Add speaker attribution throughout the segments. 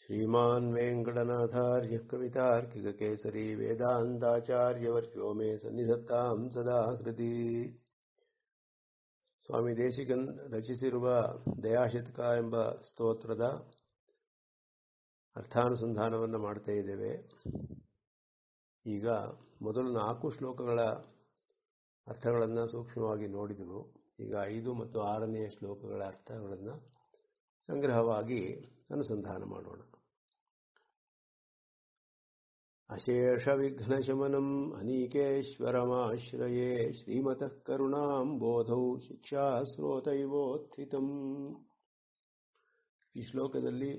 Speaker 1: श्रीमान् वेङ्कटनाथार्यः कवितार्किककेसरी वेदान्ताचार्यवर्यो मे ಸನ್ನಿಧತ್ತಾಂ ಸದಾ ಹೃದಿ ಸ್ವಾಮಿ ದೇಶಿಕನ್ ರಚಿಸಿರುವ ದಯಾಶತಕ ಎಂಬ ಸ್ತೋತ್ರದ ಅರ್ಥಾನುಸಂಧಾನವನ್ನು ಮಾಡ್ತಾ ಇದ್ದೇವೆ ಈಗ ಮೊದಲು ನಾಲ್ಕು ಶ್ಲೋಕಗಳ ಅರ್ಥಗಳನ್ನು ಸೂಕ್ಷ್ಮವಾಗಿ ನೋಡಿದೆವು ಈಗ ಐದು ಮತ್ತು ಆರನೆಯ ಶ್ಲೋಕಗಳ ಅರ್ಥಗಳನ್ನು ಸಂಗ್ರಹವಾಗಿ ಅನುಸಂಧಾನ ಮಾಡೋಣ ಅಶೇಷವಿಘ್ನಶಮನಂ ಅನೀಕೇಶ್ವರಮಾಶ್ರಯೇ ಶ್ರೀಮತಃ ಕರುಣಾಂ ಬೋಧೌ ಶಿಕ್ಷಾಸ್ರೋತೈವೋತ್ಥಿತಂ ಈ ಶ್ಲೋಕದಲ್ಲಿ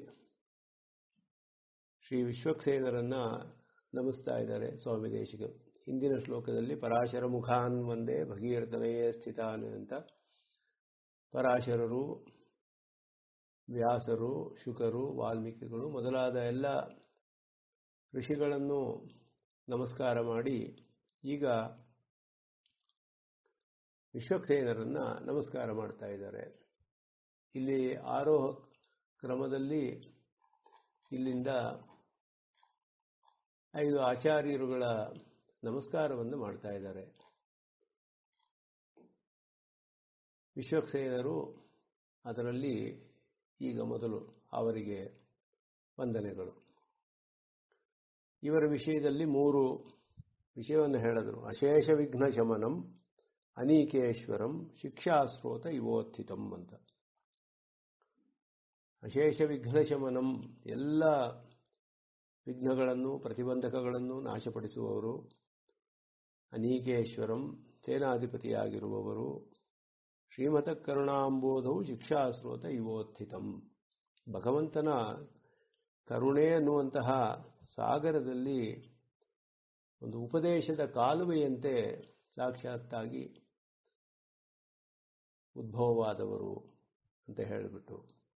Speaker 1: ಶ್ರೀ ವಿಶ್ವಕ್ಸೇನರನ್ನ ನಮಿಸ್ತಾ ಇದ್ದಾರೆ ಸ್ವಾಮಿ ದೇಶಿಕ ಹಿಂದಿನ ಶ್ಲೋಕದಲ್ಲಿ ಪರಾಶರ ಮುಖಾನ್ ಒಂದೇ ಭಗೀರಥನೆಯೇ ಸ್ಥಿತಾನ್ ಅಂತ ಪರಾಶರರು ವ್ಯಾಸರು ಶುಕರು ವಾಲ್ಮೀಕಿಗಳು ಮೊದಲಾದ ಎಲ್ಲ ಋಷಿಗಳನ್ನು ನಮಸ್ಕಾರ ಮಾಡಿ ಈಗ ವಿಶ್ವಕ್ಸೇನರನ್ನ ನಮಸ್ಕಾರ ಮಾಡ್ತಾ ಇದ್ದಾರೆ ಇಲ್ಲಿ ಆರೋಹ ಕ್ರಮದಲ್ಲಿ ಇಲ್ಲಿಂದ ಐದು ಆಚಾರ್ಯರುಗಳ ನಮಸ್ಕಾರವನ್ನು ಮಾಡ್ತಾ ಇದ್ದಾರೆ ವಿಶ್ವಕ್ಸೇನರು ಅದರಲ್ಲಿ ಈಗ ಮೊದಲು ಅವರಿಗೆ ವಂದನೆಗಳು ಇವರ ವಿಷಯದಲ್ಲಿ ಮೂರು ವಿಷಯವನ್ನು ಹೇಳಿದರು ಅಶೇಷ ವಿಘ್ನ ಶಮನಂ ಅನೀಕೇಶ್ವರಂ ಶಿಕ್ಷಾಸ್ರೋತ ಇವೋತ್ಥಿತಂ ಅಂತ ಅಶೇಷ ವಿಘ್ನ ಶಮನಂ ಎಲ್ಲ ವಿಘ್ನಗಳನ್ನು ಪ್ರತಿಬಂಧಕಗಳನ್ನು ನಾಶಪಡಿಸುವವರು ಅನೀಕೇಶ್ವರಂ ಸೇನಾಧಿಪತಿಯಾಗಿರುವವರು ಶ್ರೀಮತ ಕರುಣಾಂಬೋಧವು ಶಿಕ್ಷಾಸ್ರೋತ ಇವೋತ್ಥಿತಂ ಭಗವಂತನ ಕರುಣೆ ಅನ್ನುವಂತಹ ಸಾಗರದಲ್ಲಿ ಒಂದು ಉಪದೇಶದ ಕಾಲುವೆಯಂತೆ ಸಾಕ್ಷಾತ್ತಾಗಿ ಉದ್ಭವವಾದವರು ಅಂತ ಹೇಳಿಬಿಟ್ಟು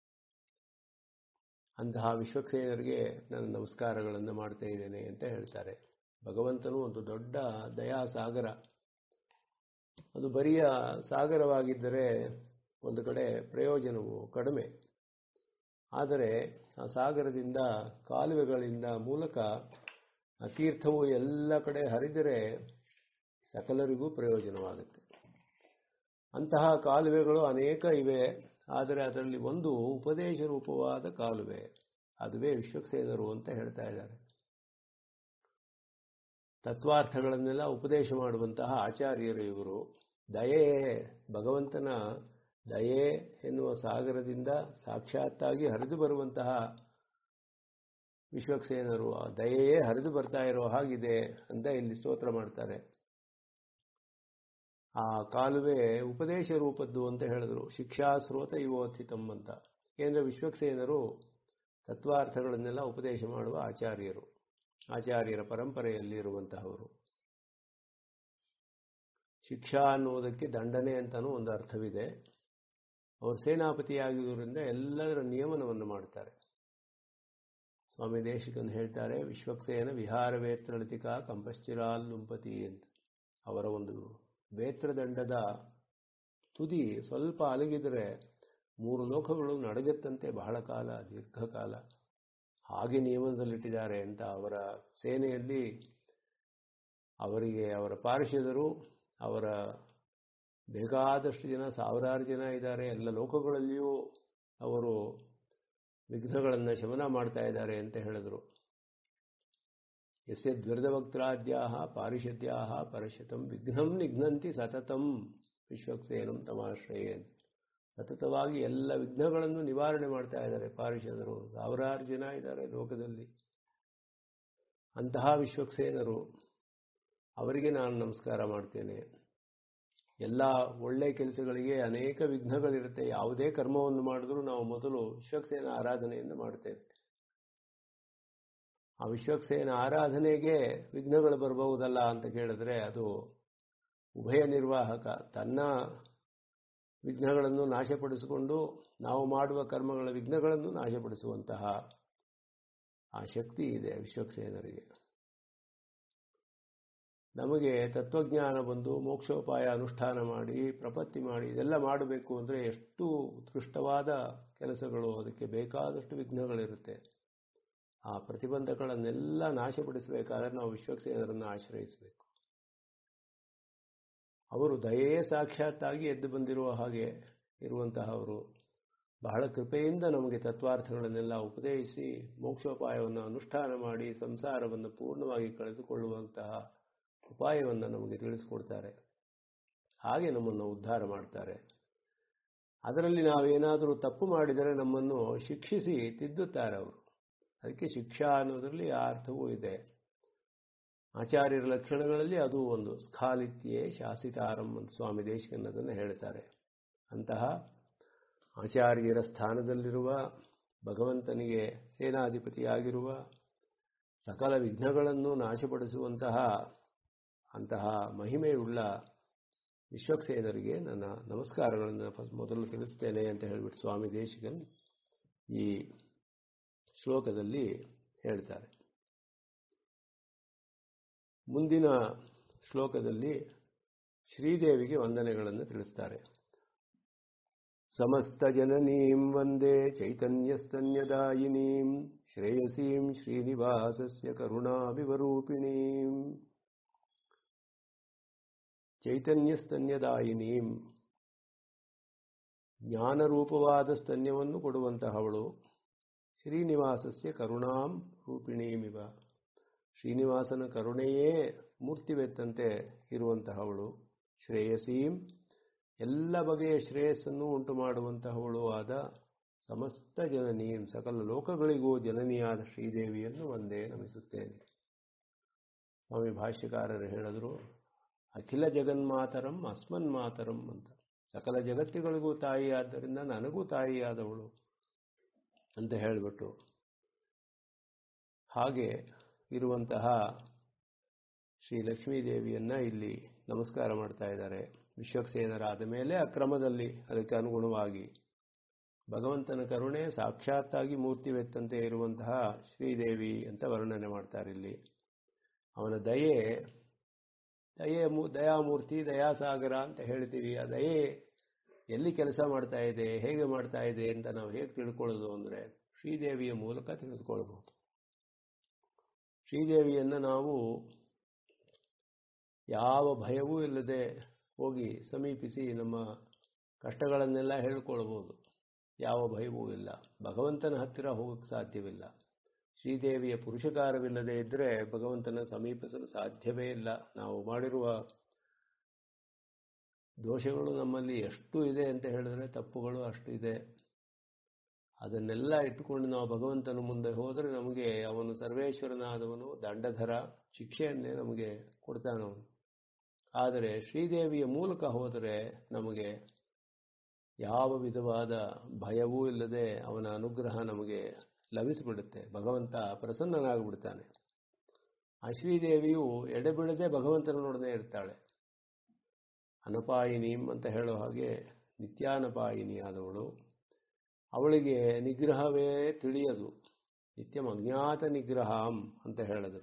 Speaker 1: ಅಂತಹ ವಿಶ್ವಕ್ಸೇನರಿಗೆ ನಾನು ನಮಸ್ಕಾರಗಳನ್ನು ಮಾಡ್ತಾ ಇದ್ದೇನೆ ಅಂತ ಹೇಳ್ತಾರೆ ಭಗವಂತನು ಒಂದು ದೊಡ್ಡ ದಯಾ ಸಾಗರ ಅದು ಬರಿಯ ಸಾಗರವಾಗಿದ್ದರೆ ಒಂದು ಕಡೆ ಪ್ರಯೋಜನವು ಕಡಿಮೆ ಆದರೆ ಆ ಸಾಗರದಿಂದ ಕಾಲುವೆಗಳಿಂದ ಮೂಲಕ ಆ ತೀರ್ಥವು ಎಲ್ಲ ಕಡೆ ಹರಿದರೆ ಸಕಲರಿಗೂ ಪ್ರಯೋಜನವಾಗುತ್ತೆ ಅಂತಹ ಕಾಲುವೆಗಳು ಅನೇಕ ಇವೆ ಆದರೆ ಅದರಲ್ಲಿ ಒಂದು ಉಪದೇಶ ರೂಪವಾದ ಕಾಲುವೆ ಅದುವೇ ವಿಶ್ವಕ್ಸೇನರು ಅಂತ ಹೇಳ್ತಾ ಇದ್ದಾರೆ ತತ್ವಾರ್ಥಗಳನ್ನೆಲ್ಲ ಉಪದೇಶ ಮಾಡುವಂತಹ ಆಚಾರ್ಯರು ಇವರು ದಯೆ ಭಗವಂತನ ದಯೆ ಎನ್ನುವ ಸಾಗರದಿಂದ ಸಾಕ್ಷಾತ್ತಾಗಿ ಹರಿದು ಬರುವಂತಹ ವಿಶ್ವಕ್ಸೇನರು ಆ ದಯೆಯೇ ಹರಿದು ಬರ್ತಾ ಇರೋ ಹಾಗಿದೆ ಅಂತ ಇಲ್ಲಿ ಸ್ತೋತ್ರ ಮಾಡ್ತಾರೆ ಆ ಕಾಲುವೆ ಉಪದೇಶ ರೂಪದ್ದು ಅಂತ ಹೇಳಿದ್ರು ಶಿಕ್ಷಾ ಸ್ರೋತ ಇವೋತ್ಥಿತಂ ಅಂತ ಏಕೆಂದರೆ ವಿಶ್ವಕ್ಸೇನರು ತತ್ವಾರ್ಥಗಳನ್ನೆಲ್ಲ ಉಪದೇಶ ಮಾಡುವ ಆಚಾರ್ಯರು ಆಚಾರ್ಯರ ಪರಂಪರೆಯಲ್ಲಿ ಇರುವಂತಹವರು ಶಿಕ್ಷಾ ಅನ್ನುವುದಕ್ಕೆ ದಂಡನೆ ಅಂತಲೂ ಒಂದು ಅರ್ಥವಿದೆ ಅವರು ಸೇನಾಪತಿಯಾಗಿರುವುದರಿಂದ ಎಲ್ಲದರ ನಿಯಮನವನ್ನು ಮಾಡ್ತಾರೆ ಸ್ವಾಮಿ ದೇಶಿಕನ್ ಹೇಳ್ತಾರೆ ವಿಶ್ವಕ್ಸೇನ ವಿಹಾರ ವೇತ್ರಳತಿಕಾ ಕಂಪಶ್ಚಿರಾಲ್ ಲುಂಪತಿ ಅಂತ ಅವರ ಒಂದು ವೇತ್ರದಂಡದ ತುದಿ ಸ್ವಲ್ಪ ಅಲಗಿದರೆ ಮೂರು ಲೋಕಗಳು ನಡಗತ್ತಂತೆ ಬಹಳ ಕಾಲ ದೀರ್ಘಕಾಲ ಹಾಗೆ ನಿಯಮದಲ್ಲಿಟ್ಟಿದ್ದಾರೆ ಅಂತ ಅವರ ಸೇನೆಯಲ್ಲಿ ಅವರಿಗೆ ಅವರ ಪಾರ್ಷದರು ಅವರ ಬೇಕಾದಷ್ಟು ಜನ ಸಾವಿರಾರು ಜನ ಇದ್ದಾರೆ ಎಲ್ಲ ಲೋಕಗಳಲ್ಲಿಯೂ ಅವರು ವಿಘ್ನಗಳನ್ನು ಶಮನ ಮಾಡ್ತಾ ಇದ್ದಾರೆ ಅಂತ ಹೇಳಿದರು ಯಸ್ಯ ದ್ವಿರ್ಧವಕ್ತ್ರಾದ್ಯಾ ಪಾರಿಷದ್ಯಾ ಪರಶತಂ ವಿಘ್ನಂ ನಿಘ್ನಂತಿ ಸತತಂ ವಿಶ್ವಕ್ಸೇನಂ ತಮಾಶ್ರಯೇ ಸತತವಾಗಿ ಎಲ್ಲ ವಿಘ್ನಗಳನ್ನು ನಿವಾರಣೆ ಮಾಡ್ತಾ ಇದ್ದಾರೆ ಪಾರಿಷದರು ಸಾವಿರಾರು ಜನ ಇದ್ದಾರೆ ಲೋಕದಲ್ಲಿ ಅಂತಹ ವಿಶ್ವಕ್ಸೇನರು ಅವರಿಗೆ ನಾನು ನಮಸ್ಕಾರ ಮಾಡ್ತೇನೆ ಎಲ್ಲ ಒಳ್ಳೆ ಕೆಲಸಗಳಿಗೆ ಅನೇಕ ವಿಘ್ನಗಳಿರುತ್ತೆ ಯಾವುದೇ ಕರ್ಮವನ್ನು ಮಾಡಿದ್ರೂ ನಾವು ಮೊದಲು ವಿಶ್ವಕ್ಸೇನ ಆರಾಧನೆಯನ್ನು ಮಾಡ್ತೇವೆ ಆ ವಿಶ್ವಕ್ಸೇನ ಆರಾಧನೆಗೆ ವಿಘ್ನಗಳು ಬರಬಹುದಲ್ಲ ಅಂತ ಕೇಳಿದ್ರೆ ಅದು ಉಭಯ ನಿರ್ವಾಹಕ ತನ್ನ ವಿಘ್ನಗಳನ್ನು ನಾಶಪಡಿಸಿಕೊಂಡು ನಾವು ಮಾಡುವ ಕರ್ಮಗಳ ವಿಘ್ನಗಳನ್ನು ನಾಶಪಡಿಸುವಂತಹ ಆ ಶಕ್ತಿ ಇದೆ ವಿಶ್ವಕ್ಸೇನರಿಗೆ ನಮಗೆ ತತ್ವಜ್ಞಾನ ಬಂದು ಮೋಕ್ಷೋಪಾಯ ಅನುಷ್ಠಾನ ಮಾಡಿ ಪ್ರಪತ್ತಿ ಮಾಡಿ ಇದೆಲ್ಲ ಮಾಡಬೇಕು ಅಂದರೆ ಎಷ್ಟು ಉತ್ಕೃಷ್ಟವಾದ ಕೆಲಸಗಳು ಅದಕ್ಕೆ ಬೇಕಾದಷ್ಟು ವಿಘ್ನಗಳಿರುತ್ತೆ ಆ ಪ್ರತಿಬಂಧಗಳನ್ನೆಲ್ಲ ನಾಶಪಡಿಸಬೇಕಾದ್ರೆ ನಾವು ವಿಶ್ವಕ್ಸೇನರನ್ನು ಆಶ್ರಯಿಸಬೇಕು ಅವರು ದಯೆಯೇ ಸಾಕ್ಷಾತ್ತಾಗಿ ಎದ್ದು ಬಂದಿರುವ ಹಾಗೆ ಇರುವಂತಹವರು ಬಹಳ ಕೃಪೆಯಿಂದ ನಮಗೆ ತತ್ವಾರ್ಥಗಳನ್ನೆಲ್ಲ ಉಪದೇಶಿಸಿ ಮೋಕ್ಷೋಪಾಯವನ್ನು ಅನುಷ್ಠಾನ ಮಾಡಿ ಸಂಸಾರವನ್ನು ಪೂರ್ಣವಾಗಿ ಕಳೆದುಕೊಳ್ಳುವಂತಹ ಉಪಾಯವನ್ನು ನಮಗೆ ತಿಳಿಸ್ಕೊಡ್ತಾರೆ ಹಾಗೆ ನಮ್ಮನ್ನು ಉದ್ಧಾರ ಮಾಡ್ತಾರೆ ಅದರಲ್ಲಿ ನಾವೇನಾದರೂ ತಪ್ಪು ಮಾಡಿದರೆ ನಮ್ಮನ್ನು ಶಿಕ್ಷಿಸಿ ತಿದ್ದುತ್ತಾರೆ ಅವರು ಅದಕ್ಕೆ ಶಿಕ್ಷಾ ಅನ್ನೋದರಲ್ಲಿ ಆ ಅರ್ಥವೂ ಇದೆ ಆಚಾರ್ಯರ ಲಕ್ಷಣಗಳಲ್ಲಿ ಅದು ಒಂದು ಸ್ಖಾಲಿತ್ಯೇ ಶಾಸಿತಾರಂ ಅಂತ ಸ್ವಾಮಿ ದೇಶಿಕನ್ನದನ್ನು ಹೇಳ್ತಾರೆ ಅಂತಹ ಆಚಾರ್ಯರ ಸ್ಥಾನದಲ್ಲಿರುವ ಭಗವಂತನಿಗೆ ಸೇನಾಧಿಪತಿಯಾಗಿರುವ ಸಕಲ ವಿಘ್ನಗಳನ್ನು ನಾಶಪಡಿಸುವಂತಹ ಅಂತಹ ಮಹಿಮೆಯುಳ್ಳ ವಿಶ್ವಕ್ಸೇನರಿಗೆ ನನ್ನ ನಮಸ್ಕಾರಗಳನ್ನು ಮೊದಲು ತಿಳಿಸ್ತೇನೆ ಅಂತ ಹೇಳಿಬಿಟ್ಟು ಸ್ವಾಮಿ ದೇಶಿಕನ್ ಈ ಶ್ಲೋಕದಲ್ಲಿ ಹೇಳ್ತಾರೆ ಮುಂದಿನ ಶ್ಲೋಕದಲ್ಲಿ ಶ್ರೀದೇವಿಗೆ ವಂದನೆಗಳನ್ನು ತಿಳಿಸ್ತಾರೆ ಸಮಸ್ತ ಜನನೀಂ ವಂದೇ ಚೈತನ್ಯಸ್ತನ್ಯದಾಯಿನೀಂ ಶ್ರೇಯಸೀಂ ಶ್ರೀನಿವಾಸಸ್ಯ ಕರುಣಾಭಿವರೂಪಿಣೀಂ ಚೈತನ್ಯಸ್ತನ್ಯದಾಯಿನೀಂ ಜ್ಞಾನರೂಪವಾದ ಸ್ತನ್ಯವನ್ನು ಕೊಡುವಂತಹವಳು ಶ್ರೀನಿವಾಸಸ್ಯ ಕರುಣಾಂ ರೂಪಿಣೀಮಿವ ಶ್ರೀನಿವಾಸನ ಕರುಣೆಯೇ ಮೂರ್ತಿವೆತ್ತಂತೆ ಇರುವಂತಹವಳು ಶ್ರೇಯಸೀಂ ಎಲ್ಲ ಬಗೆಯ ಶ್ರೇಯಸ್ಸನ್ನು ಉಂಟು ಮಾಡುವಂತಹವಳು ಆದ ಸಮಸ್ತ ಜನನೀಂ ಸಕಲ ಲೋಕಗಳಿಗೂ ಜನನಿಯಾದ ಶ್ರೀದೇವಿಯನ್ನು ಒಂದೇ ನಮಿಸುತ್ತೇನೆ ಸ್ವಾಮಿ ಭಾಷ್ಯಕಾರರು ಹೇಳಿದ್ರು ಅಖಿಲ ಜಗನ್ಮಾತರಂ ಅಸ್ಮನ್ ಮಾತರಂ ಅಂತ ಸಕಲ ಜಗತ್ತಿಗಳಿಗೂ ತಾಯಿ ಆದ್ದರಿಂದ ನನಗೂ ತಾಯಿಯಾದವಳು ಅಂತ ಹೇಳಿಬಿಟ್ಟು ಹಾಗೆ ಇರುವಂತಹ ಶ್ರೀ ಲಕ್ಷ್ಮೀದೇವಿಯನ್ನ ಇಲ್ಲಿ ನಮಸ್ಕಾರ ಮಾಡ್ತಾ ಇದ್ದಾರೆ ವಿಶ್ವಕ್ಸೇನರಾದ ಮೇಲೆ ಅಕ್ರಮದಲ್ಲಿ ಅದಕ್ಕೆ ಅನುಗುಣವಾಗಿ ಭಗವಂತನ ಕರುಣೆ ಸಾಕ್ಷಾತ್ತಾಗಿ ಮೂರ್ತಿವೆತ್ತಂತೆ ಇರುವಂತಹ ಶ್ರೀದೇವಿ ಅಂತ ವರ್ಣನೆ ಮಾಡ್ತಾರೆ ಇಲ್ಲಿ ಅವನ ದಯೆ ದಯೆ ದಯಾಮೂರ್ತಿ ದಯಾಸಾಗರ ಅಂತ ಹೇಳ್ತೀವಿ ಆ ದಯೆ ಎಲ್ಲಿ ಕೆಲಸ ಮಾಡ್ತಾ ಇದೆ ಹೇಗೆ ಮಾಡ್ತಾ ಇದೆ ಅಂತ ನಾವು ಹೇಗೆ ತಿಳ್ಕೊಳ್ಳೋದು ಅಂದರೆ ಶ್ರೀದೇವಿಯ ಮೂಲಕ ತಿಳಿದುಕೊಳ್ಬಹುದು ಶ್ರೀದೇವಿಯನ್ನು ನಾವು ಯಾವ ಭಯವೂ ಇಲ್ಲದೆ ಹೋಗಿ ಸಮೀಪಿಸಿ ನಮ್ಮ ಕಷ್ಟಗಳನ್ನೆಲ್ಲ ಹೇಳ್ಕೊಳ್ಬೋದು ಯಾವ ಭಯವೂ ಇಲ್ಲ ಭಗವಂತನ ಹತ್ತಿರ ಹೋಗಕ್ಕೆ ಸಾಧ್ಯವಿಲ್ಲ ಶ್ರೀದೇವಿಯ ಪುರುಷಕಾರವಿಲ್ಲದೆ ಇದ್ದರೆ ಭಗವಂತನ ಸಮೀಪಿಸಲು ಸಾಧ್ಯವೇ ಇಲ್ಲ ನಾವು ಮಾಡಿರುವ ದೋಷಗಳು ನಮ್ಮಲ್ಲಿ ಎಷ್ಟು ಇದೆ ಅಂತ ಹೇಳಿದ್ರೆ ತಪ್ಪುಗಳು ಅಷ್ಟು ಇದೆ ಅದನ್ನೆಲ್ಲ ಇಟ್ಟುಕೊಂಡು ನಾವು ಭಗವಂತನ ಮುಂದೆ ಹೋದರೆ ನಮಗೆ ಅವನು ಸರ್ವೇಶ್ವರನಾದವನು ದಂಡಧರ ಶಿಕ್ಷೆಯನ್ನೇ ನಮಗೆ ಕೊಡ್ತಾನವನು ಆದರೆ ಶ್ರೀದೇವಿಯ ಮೂಲಕ ಹೋದರೆ ನಮಗೆ ಯಾವ ವಿಧವಾದ ಭಯವೂ ಇಲ್ಲದೆ ಅವನ ಅನುಗ್ರಹ ನಮಗೆ ಲಭಿಸಿಬಿಡುತ್ತೆ ಭಗವಂತ ಪ್ರಸನ್ನನಾಗಿಬಿಡ್ತಾನೆ ಆ ಶ್ರೀದೇವಿಯು ಎಡೆಬಿಡದೆ ಭಗವಂತನೊಡನೆ ಇರ್ತಾಳೆ ಅನಪಾಯಿನೀಂ ಅಂತ ಹೇಳೋ ಹಾಗೆ ನಿತ್ಯಾನಪಾಯಿನಿ ಆದವಳು ಅವಳಿಗೆ ನಿಗ್ರಹವೇ ತಿಳಿಯದು ನಿತ್ಯಂ ಅಜ್ಞಾತ ನಿಗ್ರಹಂ ಅಂತ ಹೇಳಿದರು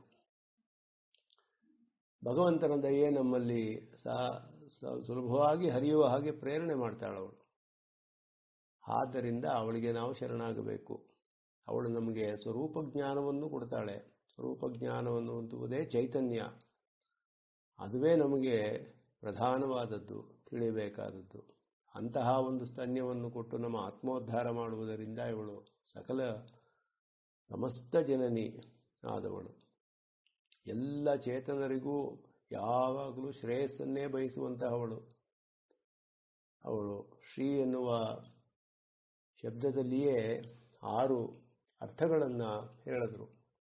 Speaker 1: ಭಗವಂತನ ದಯೆ ನಮ್ಮಲ್ಲಿ ಸಹ ಸುಲಭವಾಗಿ ಹರಿಯುವ ಹಾಗೆ ಪ್ರೇರಣೆ ಮಾಡ್ತಾಳೆ ಅವಳು ಆದ್ದರಿಂದ ಅವಳಿಗೆ ನಾವು ಶರಣಾಗಬೇಕು ಅವಳು ನಮಗೆ ಸ್ವರೂಪ ಜ್ಞಾನವನ್ನು ಕೊಡ್ತಾಳೆ ಸ್ವರೂಪ ಜ್ಞಾನವನ್ನು ಅಂತುವುದೇ ಚೈತನ್ಯ ಅದುವೇ ನಮಗೆ ಪ್ರಧಾನವಾದದ್ದು ತಿಳಿಯಬೇಕಾದದ್ದು ಅಂತಹ ಒಂದು ಸ್ತನ್ಯವನ್ನು ಕೊಟ್ಟು ನಮ್ಮ ಆತ್ಮೋದ್ಧಾರ ಮಾಡುವುದರಿಂದ ಇವಳು ಸಕಲ ಸಮಸ್ತ ಜನನಿ ಆದವಳು ಎಲ್ಲ ಚೇತನರಿಗೂ ಯಾವಾಗಲೂ ಶ್ರೇಯಸ್ಸನ್ನೇ ಬಯಸುವಂತಹವಳು ಅವಳು ಶ್ರೀ ಎನ್ನುವ ಶಬ್ದದಲ್ಲಿಯೇ ಆರು ಅರ್ಥಗಳನ್ನು ಹೇಳಿದ್ರು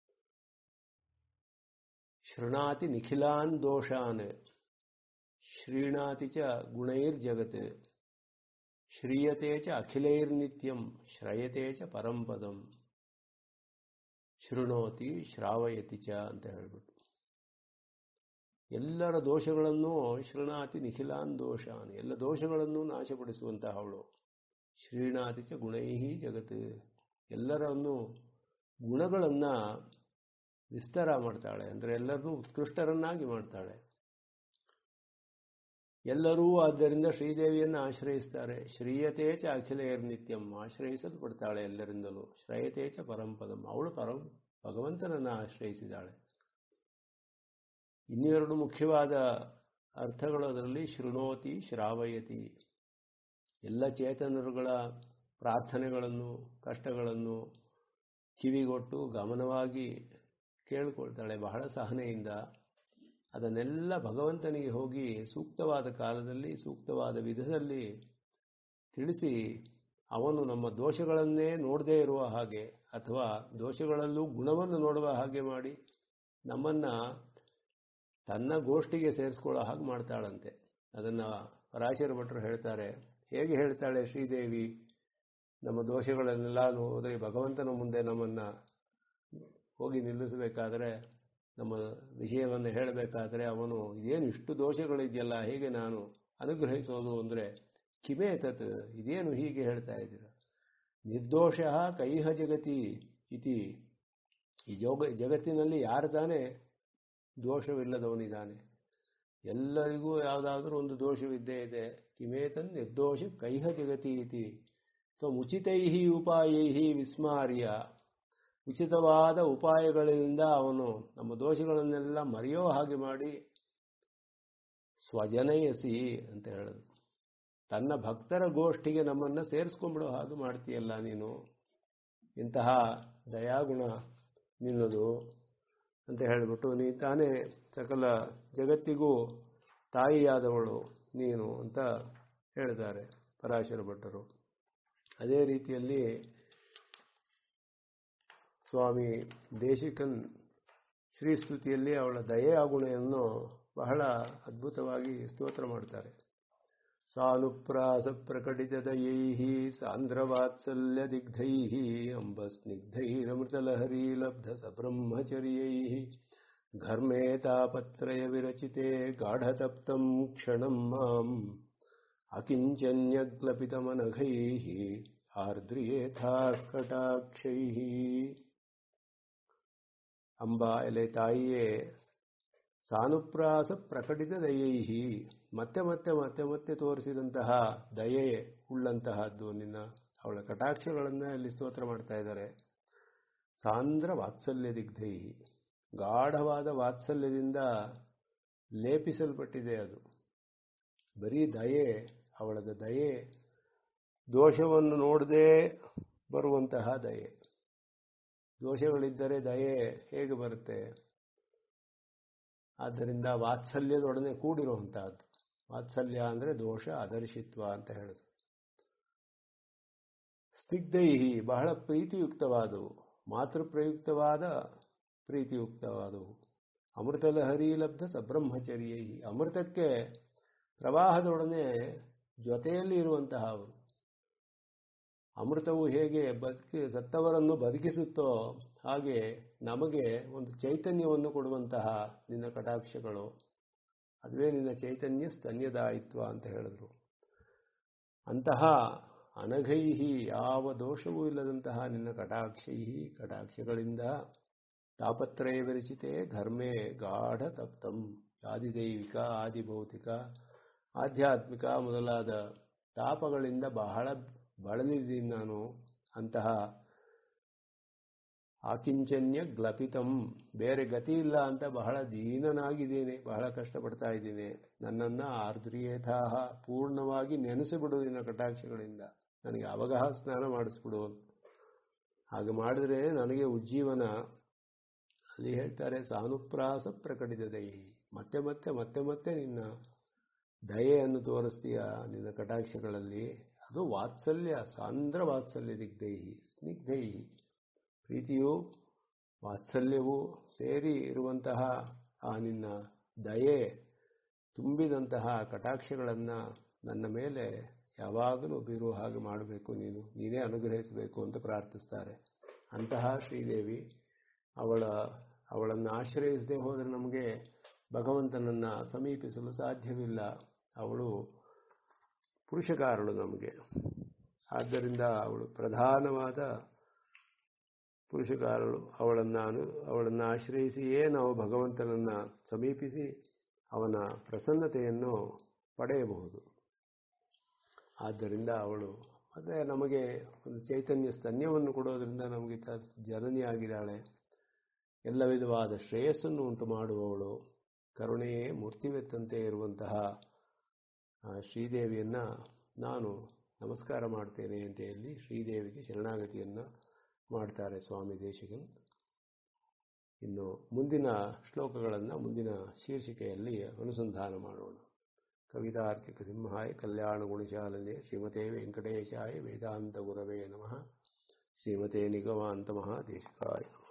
Speaker 1: ಶೃಣಾತಿ ನಿಖಿಲಾನ್ ದೋಷಾನ್ ಶ್ರೀಣಾತಿ ಚ ಗುಣೈರ್ಜಗತ್ ಶ್ರೀಯತೆ ಚ ಅಖಿಲೈರ್ನಿತ್ಯಂ ಶ್ರಯತೆ ಚ ಪರಂಪದಂ ಶೃಣೋತಿ ಶ್ರಾವಯತಿ ಚ ಅಂತ ಹೇಳ್ಬಿಟ್ಟು ಎಲ್ಲರ ದೋಷಗಳನ್ನು ಶೃಣಾತಿ ನಿಖಿಲಾನ್ ದೋಷಾನ್ ಎಲ್ಲ ದೋಷಗಳನ್ನು ನಾಶಪಡಿಸುವಂತಹ ಅವಳು ಶ್ರೀಣಾತಿ ಚ ಗುಣೈಹಿ ಜಗತ್ ಎಲ್ಲರನ್ನು ಗುಣಗಳನ್ನು ವಿಸ್ತಾರ ಮಾಡ್ತಾಳೆ ಅಂದರೆ ಎಲ್ಲರನ್ನೂ ಉತ್ಕೃಷ್ಟರನ್ನಾಗಿ ಮಾಡ್ತಾಳೆ ಎಲ್ಲರೂ ಆದ್ದರಿಂದ ಶ್ರೀದೇವಿಯನ್ನು ಆಶ್ರಯಿಸ್ತಾರೆ ಶ್ರೀಯತೆ ಚ ಅಖಿಲೆಯರ್ ನಿತ್ಯಂ ಆಶ್ರಯಿಸಲ್ಪಡ್ತಾಳೆ ಎಲ್ಲರಿಂದಲೂ ಶ್ರಯತೆ ಚ ಪರಂಪದಂ ಅವಳು ಪರಂ ಭಗವಂತನನ್ನು ಆಶ್ರಯಿಸಿದ್ದಾಳೆ ಇನ್ನೆರಡು ಮುಖ್ಯವಾದ ಅರ್ಥಗಳು ಅದರಲ್ಲಿ ಶೃಣೋತಿ ಶ್ರಾವಯತಿ ಎಲ್ಲ ಚೇತನರುಗಳ ಪ್ರಾರ್ಥನೆಗಳನ್ನು ಕಷ್ಟಗಳನ್ನು ಕಿವಿಗೊಟ್ಟು ಗಮನವಾಗಿ ಕೇಳಿಕೊಳ್ತಾಳೆ ಬಹಳ ಸಹನೆಯಿಂದ ಅದನ್ನೆಲ್ಲ ಭಗವಂತನಿಗೆ ಹೋಗಿ ಸೂಕ್ತವಾದ ಕಾಲದಲ್ಲಿ ಸೂಕ್ತವಾದ ವಿಧದಲ್ಲಿ ತಿಳಿಸಿ ಅವನು ನಮ್ಮ ದೋಷಗಳನ್ನೇ ನೋಡದೇ ಇರುವ ಹಾಗೆ ಅಥವಾ ದೋಷಗಳಲ್ಲೂ ಗುಣವನ್ನು ನೋಡುವ ಹಾಗೆ ಮಾಡಿ ನಮ್ಮನ್ನು ತನ್ನ ಗೋಷ್ಠಿಗೆ ಸೇರಿಸ್ಕೊಳ್ಳೋ ಹಾಗೆ ಮಾಡ್ತಾಳಂತೆ ಅದನ್ನು ಪರಾಶರ ಭಟ್ರು ಹೇಳ್ತಾರೆ ಹೇಗೆ ಹೇಳ್ತಾಳೆ ಶ್ರೀದೇವಿ ನಮ್ಮ ದೋಷಗಳನ್ನೆಲ್ಲ ಹೋದರೆ ಭಗವಂತನ ಮುಂದೆ ನಮ್ಮನ್ನು ಹೋಗಿ ನಿಲ್ಲಿಸಬೇಕಾದರೆ ನಮ್ಮ ವಿಷಯವನ್ನು ಹೇಳಬೇಕಾದರೆ ಅವನು ಇದೇನು ಇಷ್ಟು ದೋಷಗಳಿದೆಯಲ್ಲ ಹೇಗೆ ನಾನು ಅನುಗ್ರಹಿಸೋದು ಅಂದರೆ ಕಿಮೇ ತತ್ ಇದೇನು ಹೀಗೆ ಹೇಳ್ತಾ ಇದ್ದೀರ ನಿರ್ದೋಷ ಕೈಹ ಜಗತಿ ಇತಿ ಈ ಜೋಗ ಜಗತ್ತಿನಲ್ಲಿ ಯಾರು ತಾನೇ ದೋಷವಿಲ್ಲದವನಿದ್ದಾನೆ ಎಲ್ಲರಿಗೂ ಯಾವುದಾದ್ರೂ ಒಂದು ದೋಷವಿದ್ದೇ ಇದೆ ಕಿಮೇತನ್ ನಿರ್ದೋಷ ಕೈಹ ಜಗತಿ ಇತಿ ತ್ವಮುಚಿತೈ ಉಪಾಯೈ ವಿಸ್ಮಾರ್ಯ ಉಚಿತವಾದ ಉಪಾಯಗಳಿಂದ ಅವನು ನಮ್ಮ ದೋಷಗಳನ್ನೆಲ್ಲ ಮರೆಯೋ ಹಾಗೆ ಮಾಡಿ ಸ್ವಜನಯಸಿ ಅಂತ ಹೇಳೋದು ತನ್ನ ಭಕ್ತರ ಗೋಷ್ಠಿಗೆ ನಮ್ಮನ್ನು ಸೇರಿಸ್ಕೊಂಡ್ಬಿಡೋ ಹಾಗೆ ಮಾಡ್ತೀಯಲ್ಲ ನೀನು ಇಂತಹ ದಯಾಗುಣ ನಿನ್ನದು ಅಂತ ಹೇಳಿಬಿಟ್ಟು ನೀ ತಾನೇ ಸಕಲ ಜಗತ್ತಿಗೂ ತಾಯಿಯಾದವಳು ನೀನು ಅಂತ ಹೇಳಿದ್ದಾರೆ ಪರಾಶರ ಭಟ್ಟರು ಅದೇ ರೀತಿಯಲ್ಲಿ ಸ್ವಾಮಿ ದೇಶಿಕನ್ ಶ್ರೀಸ್ತುತಿಯಲ್ಲಿ ಅವಳ ದಯೆಯ ಗುಣೆಯನ್ನು ಬಹಳ ಅದ್ಭುತವಾಗಿ ಸ್ತೋತ್ರ ಮಾಡ್ತಾರೆ ಸಾನುಪ್ರಾಸ ಪ್ರಕಟಿತ ದಯೈ ಸಾಂದ್ರವಾತ್ಸಲ್ಯ ದಿಗ್ಧೈ ಅಂಬಸ್ನಿಗ್ಧೈರಮೃತಲಹರೀ ಲಬ್ಧ ಸಬ್ರಹ್ಮಚರ್ಯೈ ಘರ್ಮೇ ತಾಪತ್ರಯ ವಿರಚಿತೆ ಗಾಢತಪ್ತಂ ಕ್ಷಣಂ ಮಾಂ ಅಕಿಂಚನ್ಯಗ್ಲಪಿತಮನಘೈ ಆರ್ದ್ರಿಯೇಥಾ ಕಟಾಕ್ಷೈ ಅಂಬಾ ಎಲೆ ತಾಯಿಯೇ ಸಾನುಪ್ರಾಸ ಪ್ರಕಟಿತ ದಯೈಹಿ ಮತ್ತೆ ಮತ್ತೆ ಮತ್ತೆ ಮತ್ತೆ ತೋರಿಸಿದಂತಹ ದಯೆ ಉಳ್ಳಂತಹದ್ದು ನಿನ್ನ ಅವಳ ಕಟಾಕ್ಷಗಳನ್ನು ಇಲ್ಲಿ ಸ್ತೋತ್ರ ಮಾಡ್ತಾ ಇದ್ದಾರೆ ಸಾಂದ್ರ ವಾತ್ಸಲ್ಯ ದಿಗ್ಧೈಹಿ ಗಾಢವಾದ ವಾತ್ಸಲ್ಯದಿಂದ ಲೇಪಿಸಲ್ಪಟ್ಟಿದೆ ಅದು ಬರೀ ದಯೆ ಅವಳದ ದಯೆ ದೋಷವನ್ನು ನೋಡದೆ ಬರುವಂತಹ ದಯೆ ದೋಷಗಳಿದ್ದರೆ ದಯೆ ಹೇಗೆ ಬರುತ್ತೆ ಆದ್ದರಿಂದ ವಾತ್ಸಲ್ಯದೊಡನೆ ಕೂಡಿರುವಂತಹದ್ದು ವಾತ್ಸಲ್ಯ ಅಂದರೆ ದೋಷ ಅದರ್ಶಿತ್ವ ಅಂತ ಹೇಳುದು ಸ್ನಿಗ್ಧೈಹಿ ಬಹಳ ಪ್ರೀತಿಯುಕ್ತವಾದವು ಮಾತೃಪ್ರಯುಕ್ತವಾದ ಪ್ರೀತಿಯುಕ್ತವಾದವು ಅಮೃತಲಹರಿ ಲಬ್ಧ ಸಬ್ರಹ್ಮಚರ್ಯೈ ಅಮೃತಕ್ಕೆ ಪ್ರವಾಹದೊಡನೆ ಜೊತೆಯಲ್ಲಿ ಇರುವಂತಹ ಅವರು ಅಮೃತವು ಹೇಗೆ ಬದುಕಿ ಸತ್ತವರನ್ನು ಬದುಕಿಸುತ್ತೋ ಹಾಗೆ ನಮಗೆ ಒಂದು ಚೈತನ್ಯವನ್ನು ಕೊಡುವಂತಹ ನಿನ್ನ ಕಟಾಕ್ಷಗಳು ಅದುವೇ ನಿನ್ನ ಚೈತನ್ಯ ಸ್ತನ್ಯದಾಯಿತ್ವ ಅಂತ ಹೇಳಿದ್ರು ಅಂತಹ ಅನಘೈಹಿ ಯಾವ ದೋಷವೂ ಇಲ್ಲದಂತಹ ನಿನ್ನ ಕಟಾಕ್ಷೈಹಿ ಕಟಾಕ್ಷಗಳಿಂದ ತಾಪತ್ರಯ ವಿರಚಿತೆ ಘರ್ಮೆ ಗಾಢ ತಪ್ತಂ ಆದಿದೈವಿಕ ಆದಿಭೌತಿಕ ಆಧ್ಯಾತ್ಮಿಕ ಮೊದಲಾದ ತಾಪಗಳಿಂದ ಬಹಳ ಬಳಲಿದ್ದೀನಿ ನಾನು ಅಂತಹ ಆಕಿಂಚನ್ಯ ಗ್ಲಪಿತಂ ಬೇರೆ ಗತಿ ಇಲ್ಲ ಅಂತ ಬಹಳ ದೀನನಾಗಿದ್ದೇನೆ ಬಹಳ ಕಷ್ಟಪಡ್ತಾ ಇದ್ದೇನೆ ನನ್ನನ್ನು ಆರ್ದ್ರಿಯೇಥಾಹ ಪೂರ್ಣವಾಗಿ ನೆನೆಸಿಬಿಡು ನಿನ್ನ ಕಟಾಕ್ಷಗಳಿಂದ ನನಗೆ ಅವಗಾಹ ಸ್ನಾನ ಮಾಡಿಸ್ಬಿಡು ಹಾಗೆ ಮಾಡಿದ್ರೆ ನನಗೆ ಉಜ್ಜೀವನ ಅಲ್ಲಿ ಹೇಳ್ತಾರೆ ಸಾನುಪ್ರಾಸ ಪ್ರಕಟಿತ ದಯೆ ಮತ್ತೆ ಮತ್ತೆ ಮತ್ತೆ ಮತ್ತೆ ನಿನ್ನ ದಯೆಯನ್ನು ತೋರಿಸ್ತೀಯ ನಿನ್ನ ಕಟಾಕ್ಷಗಳಲ್ಲಿ ಅದು ವಾತ್ಸಲ್ಯ ಸಾಂದ್ರ ವಾತ್ಸಲ್ಯ ದಿಗ್ಧೈಹಿ ಸ್ನಿಗ್ಧೈಹಿ ಪ್ರೀತಿಯು ವಾತ್ಸಲ್ಯವು ಸೇರಿ ಇರುವಂತಹ ಆ ನಿನ್ನ ದಯೆ ತುಂಬಿದಂತಹ ಕಟಾಕ್ಷಗಳನ್ನು ನನ್ನ ಮೇಲೆ ಯಾವಾಗಲೂ ಬೀರುವ ಹಾಗೆ ಮಾಡಬೇಕು ನೀನು ನೀನೇ ಅನುಗ್ರಹಿಸಬೇಕು ಅಂತ ಪ್ರಾರ್ಥಿಸ್ತಾರೆ ಅಂತಹ ಶ್ರೀದೇವಿ ಅವಳ ಅವಳನ್ನು ಆಶ್ರಯಿಸದೆ ಹೋದರೆ ನಮಗೆ ಭಗವಂತನನ್ನು ಸಮೀಪಿಸಲು ಸಾಧ್ಯವಿಲ್ಲ ಅವಳು ಪುರುಷಕಾರಳು ನಮಗೆ ಆದ್ದರಿಂದ ಅವಳು ಪ್ರಧಾನವಾದ ಪುರುಷಕಾರಳು ಅವಳನ್ನು ಅನು ಅವಳನ್ನು ಆಶ್ರಯಿಸಿಯೇ ನಾವು ಭಗವಂತನನ್ನು ಸಮೀಪಿಸಿ ಅವನ ಪ್ರಸನ್ನತೆಯನ್ನು ಪಡೆಯಬಹುದು ಆದ್ದರಿಂದ ಅವಳು ಮತ್ತೆ ನಮಗೆ ಒಂದು ಚೈತನ್ಯ ಸ್ತನ್ಯವನ್ನು ಕೊಡೋದ್ರಿಂದ ನಮಗೆ ತ ಜನನಿಯಾಗಿದ್ದಾಳೆ ಎಲ್ಲ ವಿಧವಾದ ಶ್ರೇಯಸ್ಸನ್ನು ಉಂಟು ಮಾಡುವವಳು ಕರುಣೆಯೇ ಮೂರ್ತಿವೆತ್ತಂತೆ ಇರುವಂತಹ ಆ ಶ್ರೀದೇವಿಯನ್ನ ನಾನು ನಮಸ್ಕಾರ ಮಾಡ್ತೇನೆ ಅಂತ ಹೇಳಿ ಶ್ರೀದೇವಿಗೆ ಶರಣಾಗತಿಯನ್ನು ಮಾಡ್ತಾರೆ ಸ್ವಾಮಿ ದೇಶಿಕನ್ ಇನ್ನು ಮುಂದಿನ ಶ್ಲೋಕಗಳನ್ನು ಮುಂದಿನ ಶೀರ್ಷಿಕೆಯಲ್ಲಿ ಅನುಸಂಧಾನ ಮಾಡೋಣ ಕವಿತಾರ್ಕಿಕ ಸಿಂಹಾಯ ಕಲ್ಯಾಣ ಗುಣಶಾಲನೆ ಶ್ರೀಮತೆ ವೆಂಕಟೇಶಾಯ ವೇದಾಂತ ಗುರವೇ ನಮಃ ಶ್ರೀಮತೆ ನಿಗಮಾಂತ ಮಹಾದೇಶಿಕಾಯ ನಮಃ